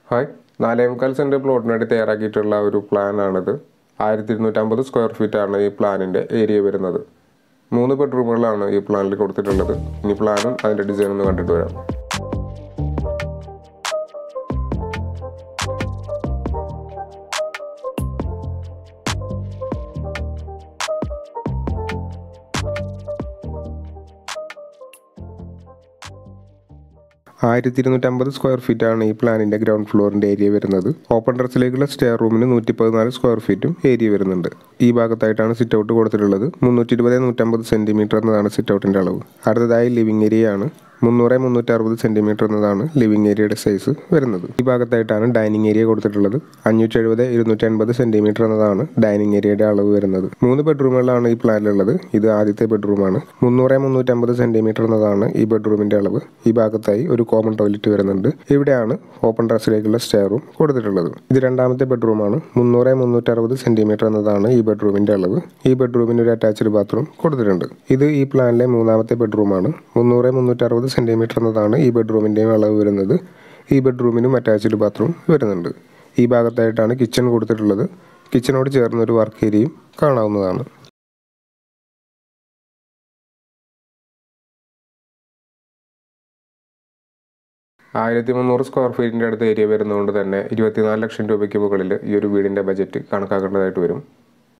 hi നാലേ മുക്കാൽ cent പ്ലോട്ടിന് വേണ്ടി തയ്യാറാക്കിയിട്ടുള്ള ഒരു പ്ലാനാണിത് ആയിരത്തി ഇരുന്നൂറ്റമ്പത് സ്ക്വയർ ഫീറ്റ് ആണ് ഈ പ്ലാനിൻ്റെ ഏരിയ വരുന്നത് മൂന്ന് ബെഡ്റൂമുകളാണ് ഈ പ്ലാനിൽ കൊടുത്തിട്ടുള്ളത് ഇനി പ്ലാനും അതിൻ്റെ ഡിസൈനും ഒന്ന് കണ്ടിട്ട് വരാം ആയിരത്തി ഇരുന്നൂറ്റമ്പത് സ്ക്വയർ ഫീറ്റ് ആണ് ഈ പ്ലാനിൻ്റെ ഗ്രൗണ്ട് ഫ്ലോറിൻ്റെ ഏരിയ വരുന്നത് ഓപ്പൺ ടെറസിലേക്കുള്ള സ്റ്റെയർ റൂമിന് നൂറ്റി പതിനാല് സ്ക്വയർ ഫീറ്റും ഏരിയ വരുന്നുണ്ട് ഈ ഭാഗത്തായിട്ടാണ് സിറ്റ് ഔട്ട് കൊടുത്തിട്ടുള്ളത് മുന്നൂറ്റി ഇരുപത് നൂറ്റമ്പത് സെൻറ്റിമീറ്റർ എന്നതാണ് സിറ്റ് ഔട്ടിൻ്റെ അളവ് അടുത്തതായി ലിവിംഗ് ഏരിയ ആണ് മുന്നൂറ് മുന്നൂറ്റി അറുപത് സെൻറ്റിമീറ്റർ എന്നതാണ് ലിവിംഗ് ഏരിയയുടെ സൈസ് വരുന്നത് ഈ ഭാഗത്തായിട്ടാണ് ഡൈനിങ് ഏരിയ കൊടുത്തിട്ടുള്ളത് അഞ്ഞൂറ്റി എഴുപത് ഇരുന്നൂറ്റി അൻപത് സെൻറ്റിമീറ്റർ എന്നതാണ് ഡൈനിങ് ഏരിയയുടെ അളവ് വരുന്നത് മൂന്ന് ബെഡ്റൂമുകളാണ് ഈ പ്ലാനിലുള്ളത് ഇത് ആദ്യത്തെ ബെഡ്റൂമാണ് മുന്നൂറ് മുന്നൂറ്റമ്പത് സെൻറ്റിമീറ്റർ എന്നതാണ് ഈ ബെഡ്റൂമിൻ്റെ അളവ് ഈ ഭാഗത്തായി ഒരു കോമൺ ടോയ്ലറ്റ് വരുന്നുണ്ട് ഇവിടെയാണ് ഓപ്പൺ ടെറസിലേക്കുള്ള സ്റ്റെയർ റൂം കൊടുത്തിട്ടുള്ളത് ഇത് രണ്ടാമത്തെ ബെഡ്റൂമാണ് മുന്നൂറ് മുന്നൂറ്റി അറുപത് സെൻറ്റിമീറ്റർ എന്നതാണ് ഈ ബെഡ്റൂമിൻ്റെ അളവ് ഈ ബെഡ്റൂമിന് ഒരു അറ്റാച്ച്ഡ് ബാത്റൂം കൊടുത്തിട്ടുണ്ട് ഇത് ഈ പ്ലാനിലെ മൂന്നാമത്തെ ബെഡ്റൂമാണ് മുന്നൂറ് മുന്നൂറ്റി അറുപത് സെൻറ്റിമീറ്റർ എന്നതാണ് ഈ ബെഡ്റൂമിൻ്റെയും അളവ് വരുന്നത് ഈ ബെഡ്റൂമിനും അറ്റാച്ച്ഡ് ബാത്റൂം വരുന്നുണ്ട് ഈ ഭാഗത്തായിട്ടാണ് കിച്ചൺ കൊടുത്തിട്ടുള്ളത് കിച്ചണോട് ചേർന്ന് ഒരു വർക്ക് ഏരിയയും കാണാവുന്നതാണ് ആയിരത്തി മുന്നൂറ് സ്ക്വയർ ഫീറ്റിൻ്റെ അടുത്ത് ഏരിയ വരുന്നതുകൊണ്ട് തന്നെ ഇരുപത്തിനാല് ലക്ഷം രൂപയ്ക്ക് മുകളിൽ ഈ ഒരു വീടിൻ്റെ ബജറ്റ് കണക്കാക്കേണ്ടതായിട്ട് വരും